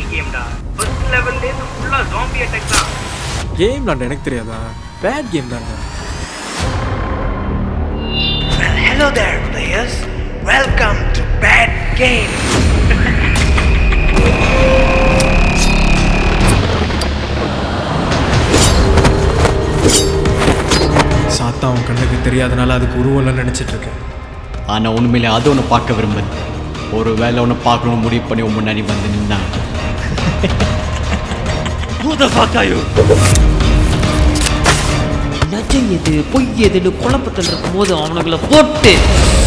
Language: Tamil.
கேம்டா ஃபர்ஸ்ட் லெவல்ல இருந்து ஃபுல்லா ஜாம்பி அட்டாக் தான் கேம் விளாண்ட எனக்கு தெரியாதா பேட் கேம் தான்டா Well, hello there, players. Welcome to Bad Game. சாத்தா அவன் கண்ணுக்கு தெரியாதனால அதுக்கு உருவம்லாம் நினைச்சிட்டு இருக்கேன் ஆனால் உண்மையிலே அது ஒன்று பார்க்க விரும்புது ஒரு வேலை ஒன்று பார்க்கணும்னு முடிவு பண்ணி உன் முன்னாடி வந்து நின்னாங்க Who the fuck are you? Najam எது பொய் எதுன்னு குழப்பத்தில் இருக்கும்போது அவனுங்களை போட்டு